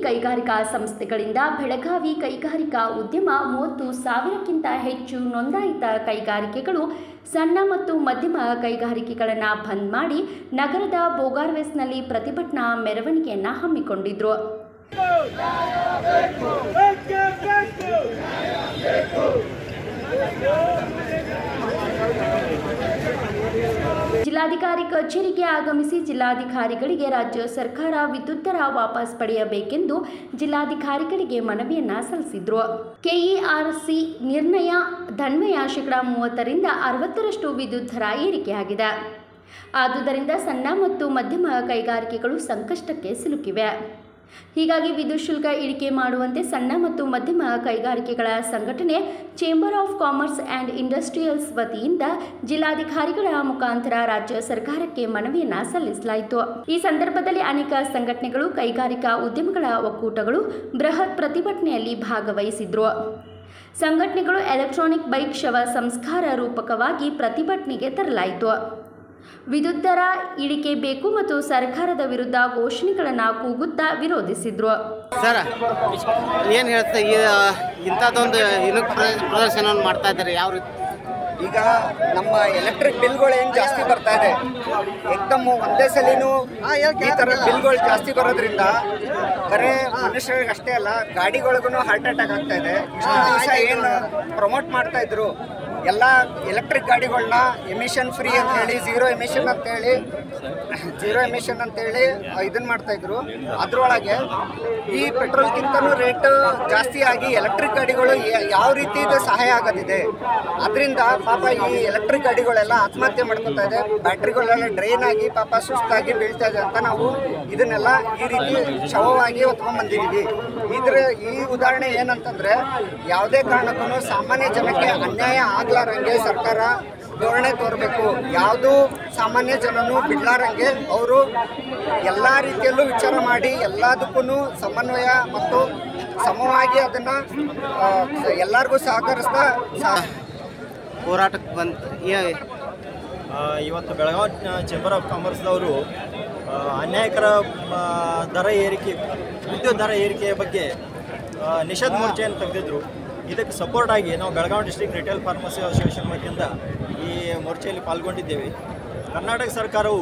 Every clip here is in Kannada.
ಕೈಗಾರಿಕಾ ಸಂಸ್ಥೆಗಳಿಂದ ಬೆಳಗಾವಿ ಕೈಗಾರಿಕಾ ಉದ್ಯಮ ಮೂವತ್ತು ಸಾವಿರಕ್ಕಿಂತ ಹೆಚ್ಚು ನೋಂದಾಯಿತ ಕೈಗಾರಿಕೆಗಳು ಸಣ್ಣ ಮತ್ತು ಮಧ್ಯಮ ಕೈಗಾರಿಕೆಗಳನ್ನು ಬಂದ್ ಮಾಡಿ ನಗರದ ಬೋಗಾರ್ವೆಸ್ನಲ್ಲಿ ಪ್ರತಿಭಟನಾ ಮೆರವಣಿಗೆಯನ್ನು ಹಮ್ಮಿಕೊಂಡಿದ್ರು ಜಿಲ್ಲಾಧಿಕಾರಿ ಕಚೇರಿಗೆ ಆಗಮಿಸಿ ಜಿಲ್ಲಾಧಿಕಾರಿಗಳಿಗೆ ರಾಜ್ಯ ಸರ್ಕಾರ ವಿದ್ಯುತ್ ದರ ವಾಪಸ್ ಪಡೆಯಬೇಕೆಂದು ಜಿಲ್ಲಾಧಿಕಾರಿಗಳಿಗೆ ಮನವಿಯನ್ನ ಸಲ್ಲಿಸಿದ್ರು ಕೆಇಆರ್ಸಿ ನಿರ್ಣಯ ಧನ್ವಯ ಶೇಕಡಾ ಮೂವತ್ತರಿಂದ ಅರವತ್ತರಷ್ಟು ವಿದ್ಯುತ್ ದರ ಏರಿಕೆಯಾಗಿದೆ ಆದುದರಿಂದ ಸಣ್ಣ ಮತ್ತು ಮಧ್ಯಮ ಕೈಗಾರಿಕೆಗಳು ಸಂಕಷ್ಟಕ್ಕೆ ಸಿಲುಕಿವೆ ಹೀಗಾಗಿ ವಿದ್ಯುತ್ ಶುಲ್ಕ ಇಳಿಕೆ ಮಾಡುವಂತೆ ಸಣ್ಣ ಮತ್ತು ಮಧ್ಯಮ ಕೈಗಾರಿಕೆಗಳ ಸಂಘಟನೆ chamber of commerce and industrials ವತಿಯಿಂದ ಜಿಲ್ಲಾಧಿಕಾರಿಗಳ ಮುಖಾಂತರ ರಾಜ್ಯ ಸರ್ಕಾರಕ್ಕೆ ಮನವಿಯನ್ನ ಸಲ್ಲಿಸಲಾಯಿತು ಈ ಸಂದರ್ಭದಲ್ಲಿ ಅನೇಕ ಸಂಘಟನೆಗಳು ಕೈಗಾರಿಕಾ ಉದ್ಯಮಗಳ ಒಕ್ಕೂಟಗಳು ಬೃಹತ್ ಪ್ರತಿಭಟನೆಯಲ್ಲಿ ಭಾಗವಹಿಸಿದ್ರು ಸಂಘಟನೆಗಳು ಎಲೆಕ್ಟ್ರಾನಿಕ್ ಬೈಕ್ ಶವ ಸಂಸ್ಕಾರ ರೂಪಕವಾಗಿ ಪ್ರತಿಭಟನೆಗೆ ತರಲಾಯಿತು ವಿದ್ಯುತ್ ದರ ಇಳಿಕೆ ಬೇಕು ಮತ್ತು ಸರ್ಕಾರದ ವಿರುದ್ಧ ಘೋಷಣೆಗಳನ್ನು ಕೂಗುತ್ತಾ ವಿರೋಧಿಸಿದ್ರು ಸರ್ ಏನು ಹೇಳ್ತಾ ಈ ಇಂಥದ್ದೊಂದು ಇನುಕ್ ಪ್ರದರ್ಶನವನ್ನು ಮಾಡ್ತಾ ಇದ್ದಾರೆ ಯಾವ ರೀತಿ ಈಗ ನಮ್ಮ ಎಲೆಕ್ಟ್ರಿಕ್ ಬಿಲ್ಗಳು ಏನು ಜಾಸ್ತಿ ಬರ್ತಾ ಇದೆ ಏಕದಮ್ ಒಂದೇ ಸಲಿನೂ ಈ ಥರ ಬಿಲ್ಗಳು ಜಾಸ್ತಿ ಬರೋದ್ರಿಂದ ಬರೇ ಮನುಷ್ಯರಿಗೆ ಅಷ್ಟೇ ಅಲ್ಲ ಗಾಡಿಗಳಿಗೂ ಹಾರ್ಟ್ ಅಟ್ಯಾಕ್ ಆಗ್ತಾ ಇದೆ ಇಷ್ಟು ದಿವಸ ಏನು ಪ್ರಮೋಟ್ ಮಾಡ್ತಾ ಇದ್ರು ಎಲ್ಲ ಎಲೆಕ್ಟ್ರಿಕ್ ಗಾಡಿಗಳನ್ನ ಎಮಿಷನ್ ಫ್ರೀ ಅಂತ ಹೇಳಿ ಝೀರೋ ಎಮಿಷನ್ ಅಂತ ಹೇಳಿ ಝೀರೋ ಎಮಿಷನ್ ಅಂತೇಳಿ ಇದನ್ನ ಮಾಡ್ತಾ ಇದ್ರು ಅದ್ರೊಳಗೆ ಈ ಪೆಟ್ರೋಲ್ಗಿಂತನೂ ರೇಟ್ ಜಾಸ್ತಿ ಆಗಿ ಎಲೆಕ್ಟ್ರಿಕ್ ಗಾಡಿಗಳು ಯ- ಯಾವ ರೀತಿ ಇದು ಸಹಾಯ ಆಗೋದಿದೆ ಅದರಿಂದ ಪಾಪ ಈ ಎಲೆಕ್ಟ್ರಿಕ್ ಗಾಡಿಗಳೆಲ್ಲ ಆತ್ಮಹತ್ಯೆ ಮಾಡ್ಕೊತಾ ಇದೆ ಬ್ಯಾಟ್ರಿಗಳೆಲ್ಲ ಡ್ರೈನ್ ಆಗಿ ಪಾಪ ಸುಸ್ತಾಗಿ ಬೀಳ್ತಾ ಇದೆ ಅಂತ ನಾವು ಇದನ್ನೆಲ್ಲ ಈ ರೀತಿ ಶವವಾಗಿ ಹೊತ್ಕೊಂಡ್ ಬಂದಿದೀವಿ ಇದ್ರ ಈ ಉದಾಹರಣೆ ಏನಂತಂದ್ರೆ ಯಾವುದೇ ಕಾರಣಕ್ಕೂ ಸಾಮಾನ್ಯ ಜನಕ್ಕೆ ಅನ್ಯಾಯ ಆಗ್ಲಾರಂಗೆ ಸರ್ಕಾರ ಧೋರಣೆ ತೋರಬೇಕು ಯಾವುದು ಸಾಮಾನ್ಯ ಜನನು ಬಿಡ್ಲಾರಂಗೆ ಅವರು ಎಲ್ಲ ರೀತಿಯಲ್ಲೂ ವಿಚಾರ ಮಾಡಿ ಎಲ್ಲದಕ್ಕೂ ಸಮನ್ವಯ ಮತ್ತು ಸಮವಾಗಿ ಅದನ್ನ ಆ, ಎಲ್ಲರಿಗೂ ಸಹಕರಿಸ್ತಾ ಸಹ ಹೋರಾಟಕ್ಕೆ ಬಂದು ಏ- ಆ, ಇವತ್ತು ಬೆಳಗಾವಿ ಚೇಂಬರ್ ಆಫ್ ಕಾಮರ್ಸ್ದವರು ಆ, ಅನ್ಯಾಯಕರ ಆ, ದರ ಏರಿಕೆ ವಿದ್ಯುತ್ ದರ ಏರಿಕೆಯ ಬಗ್ಗೆ ಆ, ನಿಷೇಧ ಮೋರ್ಚೆಯನ್ನು ತೆಗೆದಿದ್ರು ಇದಕ್ಕೆ ಸಪೋರ್ಟ್ ಆಗಿ ನಾವು Belagavi district retail pharmacy association ವತಿಯಿಂದ ಈ ಮೋರ್ಚೆಯಲ್ಲಿ ಪಾಲ್ಗೊಂಡಿದ್ದೇವೆ ಕರ್ನಾಟಕ ಸರ್ಕಾರವು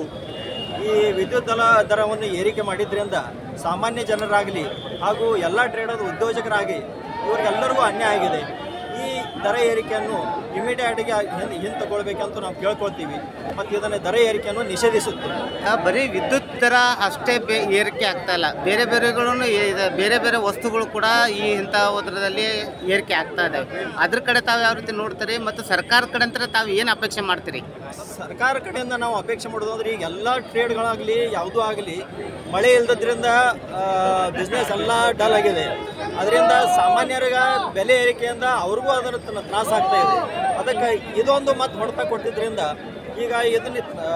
ಈ ವಿದ್ಯುತ್ ದರ ದರವನ್ನು ಏರಿಕೆ ಮಾಡಿದ್ರಿಂದ ಸಾಮಾನ್ಯ ಜನರಾಗಲಿ ಹಾಗೂ ಎಲ್ಲ ಟ್ರೇಡರ್ ಉದ್ಯೋಜಕರಾಗಿ ಇವರಿಗೆಲ್ಲರಿಗೂ ಅನ್ಯಾಯ ಆಗಿದೆ ಈ ದರ ಏರಿಕೆಯನ್ನು ಇಮಿಡಿಯೇಟಾಗಿ ಹಿಂದೆ ಹಿಂದೆ ತಗೊಳ್ಬೇಕಂತ ನಾವು ಕೇಳ್ಕೊಳ್ತೀವಿ ಮತ್ತು ಇದನ್ನು ದರ ಏರಿಕೆಯನ್ನು ನಿಷೇಧಿಸುತ್ತೇವೆ ಆ, ಬರೀ ವಿದ್ಯುತ್ ದರ ಅಷ್ಟೇ ಬೇ ಏರಿಕೆ ಆಗ್ತಾ ಇಲ್ಲ ಬೇರೆ ಬೇರೆಗಳನ್ನು ಇದೆ ಬೇರೆ ಬೇರೆ ವಸ್ತುಗಳು ಕೂಡ ಈ ಇಂಥ ಹೋದ್ರದಲ್ಲಿ ಏರಿಕೆ ಆಗ್ತಾ ಇದೆ ಅದ್ರ ಕಡೆ ತಾವು ಯಾವ ರೀತಿ ನೋಡ್ತೀರಿ ಮತ್ತು ಸರ್ಕಾರದ ಕಡೆ ಅಂತ ತಾವು ಏನು ಅಪೇಕ್ಷೆ ಮಾಡ್ತೀರಿ ಸರ್ಕಾರ ಕಡೆಯಿಂದ ನಾವು ಅಪೇಕ್ಷೆ ಮಾಡೋದು ಅಂದ್ರೆ ಈಗ ಎಲ್ಲ ಟ್ರೇಡ್ಗಳಾಗಲಿ ಯಾವುದೂ ಆಗಲಿ ಮಳೆ ಇಲ್ಲದ್ರಿಂದ ಬಿಸ್ನೆಸ್ ಎಲ್ಲ ಡಲ್ ಆಗಿದೆ ಅದರಿಂದ ಸಾಮಾನ್ಯರಿಗೆ ಬೆಲೆ ಏರಿಕೆಯಿಂದ ಅವ್ರಿಗೂ ಅದರ ತ- ತ್ರಾಸ ಆಗ್ತಾ ಇದೆ ಅದಕ್ಕೆ ಇದೊಂದು ಮತ್ತೆ ಹೊಡೆತ ಕೊಟ್ಟಿದ್ರಿಂದ ಈಗ ಇದನ್ನ ಆ,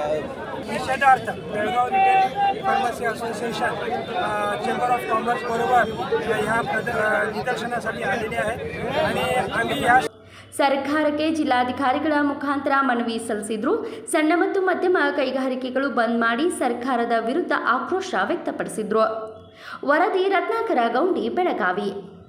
निषेधार्थ Belgaum retail pharmacy association uh, chamber of commerce बरोबर ह्या प्रद अ, निदर्शनासाठी आलेले आहेत आणि आम्ही या ಸರ್ಕಾರಕ್ಕೆ ಜಿಲ್ಲಾಧಿಕಾರಿಗಳ ಮುಖಾಂತರ ಮನವಿ ಸಲ್ಲಿಸಿದ್ರು ಸಣ್ಣ ಮತ್ತು ಮಧ್ಯಮ ಕೈಗಾರಿಕೆಗಳು ಬಂದ್ ಮಾಡಿ ಸರ್ಕಾರದ ವಿರುದ್ಧ ಆಕ್ರೋಶ ವ್ಯಕ್ತಪಡಿಸಿದ್ರು ವರದಿ ರತ್ನಾಕರ ಗೌಂಡಿ ಬೆಳಗಾವಿ